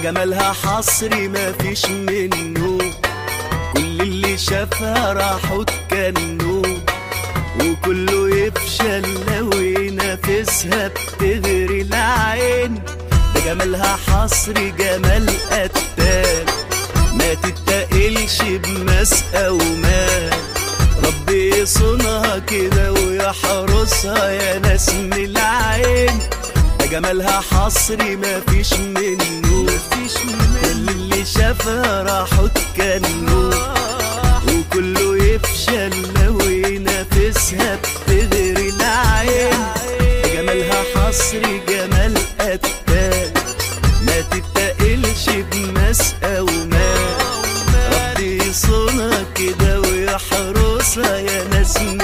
جمالها حصري مفيش منه كل اللي شافها راحوا اتكنوا وكله يفشل لو ينافسها بتغري العين ده جمالها حصري جمال قتال ما تتقلش بمسقى ومال ربي يصونها كده ويحرسها يا ناس من العين ده جمالها حصري مفيش منه مفيش منه كل اللي شافها راحوا اتكنوا وكله يفشل لو ينافسها بتغري العين ده جمالها حصري جمال قتال ما تتقلش بمسقى ومال ربي يصونها كده ويحرسها يا ناس من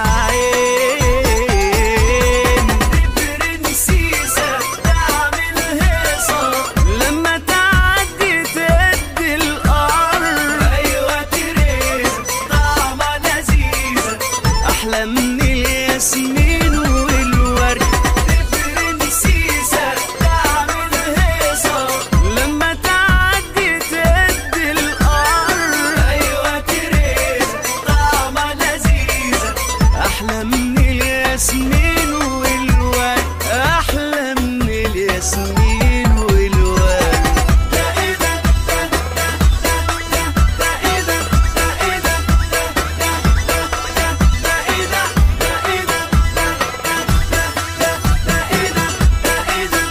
العين برنسيسة تعمل هيصة لما تعدي تدي الأرض أيوة تريز طعمة لذيذة أحلى من الياسمين والورد برنسيسة تعمل هيصة لما تعدي تدي الأرض أيوة تريز طعمة لذيذة أحلى من الياسمين والورد أحلى من الياسمين والورد ده إيه ده ده ده ده ده إيه ده ده إيه ده ده ده ده إيه ده ده إيه ده ده ده إيه ده ده إيه ده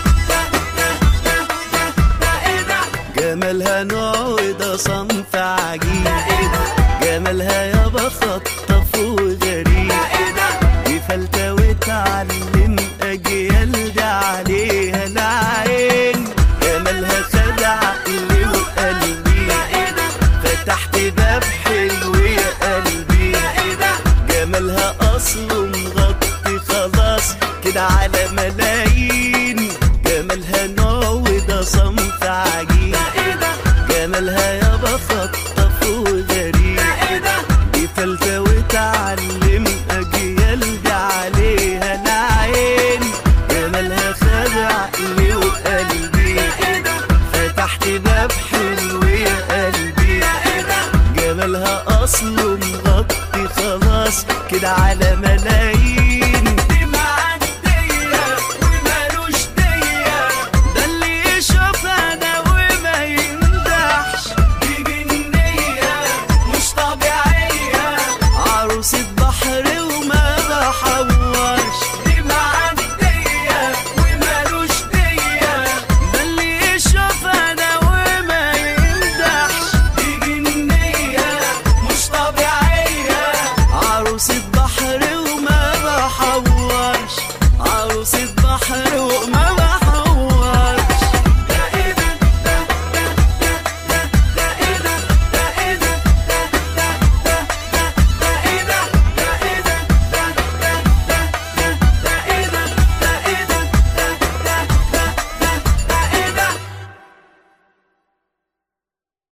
ده إيه ده جمالها نوع وده صنف عجيب جمالها يابا خطف وغريب دي فلتة وتعلم أجيال ده عليها العين جمالها خد عقلي وقلبي فتحت باب حلو يا قلبي جمالها أصله مغطي خلاص كده على ملايين جمالها نوع وده صنف عجيب جمالها يابا خطف وغريب دي فلتة وتعلم أجيال دي عليها العين جمالها خد عقلي وقلبي فتحت باب حلو يا قلبي جمالها أصله مغطي خلاص كده على